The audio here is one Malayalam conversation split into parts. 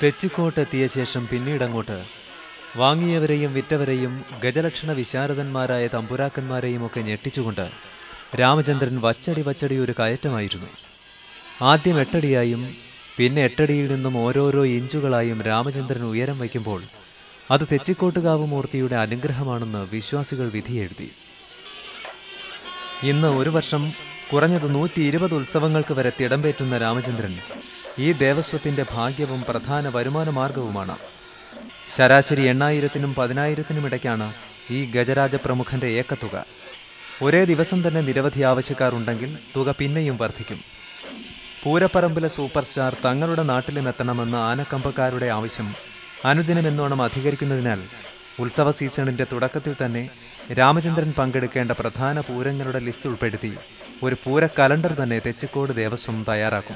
തെച്ചിക്കോട്ട് എത്തിയ ശേഷം പിന്നീടങ്ങോട്ട് വാങ്ങിയവരെയും വിറ്റവരെയും ഗജലക്ഷണ വിശാരദന്മാരായ തമ്പുരാക്കന്മാരെയും ഒക്കെ ഞെട്ടിച്ചുകൊണ്ട് രാമചന്ദ്രൻ വച്ചടി വച്ചടി ഒരു കയറ്റമായിരുന്നു ആദ്യം എട്ടടിയായും പിന്നെ എട്ടടിയിൽ നിന്നും ഓരോരോ ഇഞ്ചുകളായും രാമചന്ദ്രൻ ഉയരം വയ്ക്കുമ്പോൾ അത് തെച്ചിക്കോട്ടുകാവ് മൂർത്തിയുടെ അനുഗ്രഹമാണെന്ന് വിശ്വാസികൾ വിധിയെഴുതി ഇന്ന് ഒരു വർഷം കുറഞ്ഞത് നൂറ്റി ഇരുപത് ഉത്സവങ്ങൾക്ക് വരെ തിടമ്പേറ്റുന്ന രാമചന്ദ്രൻ ഈ ദേവസ്വത്തിന്റെ ഭാഗ്യവും പ്രധാന വരുമാന മാർഗവുമാണ് ശരാശരി എണ്ണായിരത്തിനും പതിനായിരത്തിനും ഇടയ്ക്കാണ് ഈ ഗജരാജ പ്രമുഖന്റെ ഏക്കത്തുക ഒരേ ദിവസം തന്നെ നിരവധി ആവശ്യക്കാരുണ്ടെങ്കിൽ തുക പിന്നെയും വർദ്ധിക്കും പൂരപ്പറമ്പിലെ സൂപ്പർ സ്റ്റാർ തങ്ങളുടെ നാട്ടിലും എത്തണമെന്ന ആനക്കമ്പക്കാരുടെ ആവശ്യം അനുദിനമെന്നോണം അധികരിക്കുന്നതിനാൽ ഉത്സവ സീസണിന്റെ തുടക്കത്തിൽ തന്നെ രാമചന്ദ്രൻ പങ്കെടുക്കേണ്ട പ്രധാന പൂരങ്ങളുടെ ലിസ്റ്റ് ഉൾപ്പെടുത്തി ഒരു പൂര കലണ്ടർ തന്നെ തെച്ചിക്കോട് ദേവസ്വം തയ്യാറാക്കും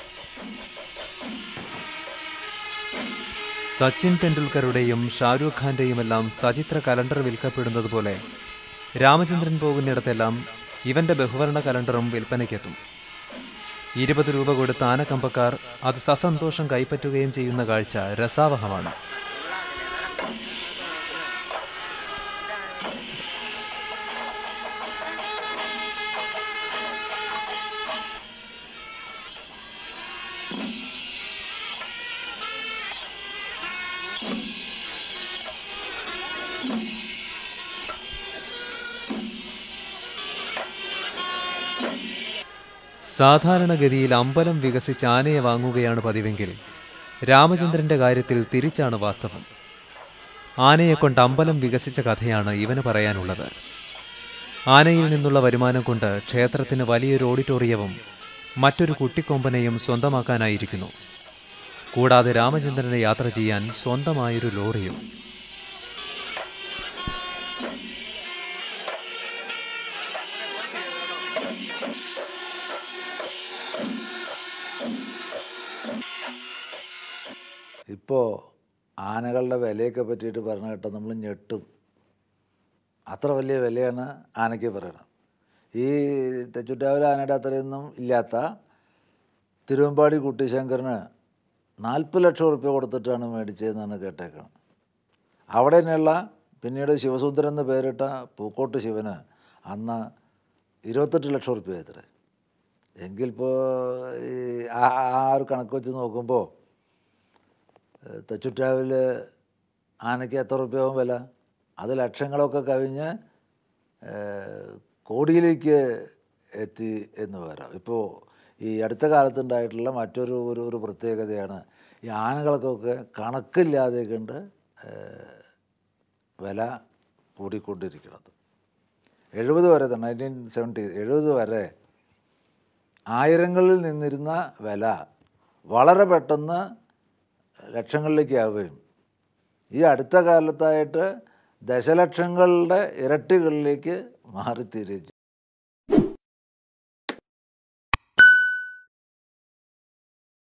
സച്ചിൻ തെണ്ടുൽക്കറുടെയും ഷാരൂഖ് ഖാന്റെയുമെല്ലാം സചിത്ര കലണ്ടർ വിൽക്കപ്പെടുന്നത് പോലെ രാമചന്ദ്രൻ പോകുന്നിടത്തെല്ലാം ഇവന്റെ ബഹുവർണ കലണ്ടറും വിൽപ്പനയ്ക്കെത്തും ഇരുപത് രൂപ കൊടുത്ത ആനക്കമ്പക്കാർ അത് സസന്തോഷം കൈപ്പറ്റുകയും ചെയ്യുന്ന കാഴ്ച രസാവഹമാണ് സാധാരണഗതിയിൽ അമ്പലം വികസിച്ച് ആനയെ വാങ്ങുകയാണ് പതിവെങ്കിൽ രാമചന്ദ്രന്റെ കാര്യത്തിൽ തിരിച്ചാണ് വാസ്തവം ആനയെ കൊണ്ട് അമ്പലം വികസിച്ച കഥയാണ് ഇവന് പറയാനുള്ളത് ആനയിൽ നിന്നുള്ള വരുമാനം കൊണ്ട് ക്ഷേത്രത്തിന് വലിയൊരു ഓഡിറ്റോറിയവും മറ്റൊരു കുട്ടിക്കൊമ്പനെയും സ്വന്തമാക്കാനായിരിക്കുന്നു കൂടാതെ രാമചന്ദ്രനെ യാത്ര ചെയ്യാൻ സ്വന്തമായൊരു ലോറിയും ഇപ്പോൾ ആനകളുടെ വിലയൊക്കെ പറ്റിയിട്ട് പറഞ്ഞു കേട്ടാൽ നമ്മൾ ഞെട്ടും അത്ര വലിയ വിലയാണ് ആനയ്ക്ക് പറയണം ഈ തെച്ചുറ്റാവിലെ ആനയുടെ അത്രയൊന്നും ഇല്ലാത്ത തിരുവമ്പാടി കുട്ടിശങ്കറിന് നാൽപ്പത് ലക്ഷം റുപ്യ കൊടുത്തിട്ടാണ് മേടിച്ചതെന്നാണ് കേട്ടേക്കണം അവിടെ തന്നെയുള്ള പിന്നീട് ശിവസുന്ദരൻ എന്ന് പേരിട്ട പൂക്കോട്ട് ശിവന് അന്ന് ഇരുപത്തെട്ട് ലക്ഷം റുപ്യ എത്ര എങ്കിൽ ഇപ്പോൾ ഈ ആ ആ ഒരു കണക്ക് വെച്ച് നോക്കുമ്പോൾ തെച്ചുറ്റാവിൽ ആനയ്ക്ക് എത്ര റുപ്യാവും വില അത് ലക്ഷങ്ങളൊക്കെ കവിഞ്ഞ് ഏഹ്, കോടിയിലേക്ക് എത്തി എന്ന് വരാം ഇപ്പോൾ ഈ അടുത്ത കാലത്തുണ്ടായിട്ടുള്ള മറ്റൊരു ഒരു ഒരു പ്രത്യേകതയാണ് ഈ ആനകൾക്കൊക്കെ കണക്കില്ലാതെ കണ്ട് ഏഹ്, വില കൂടിക്കൊണ്ടിരിക്കുന്നത് എഴുപത് വരെ നയൻറ്റീൻ സെവൻറ്റി എഴുപത് വരെ ആയിരങ്ങളിൽ നിന്നിരുന്ന വില വളരെ പെട്ടെന്ന് ലക്ഷങ്ങളിലേക്ക് ആവുകയും ഈ അടുത്ത കാലത്തായിട്ട് ദശലക്ഷങ്ങളുടെ ഇരട്ടികളിലേക്ക് മാറിത്തീരുകയും ചെയ്തു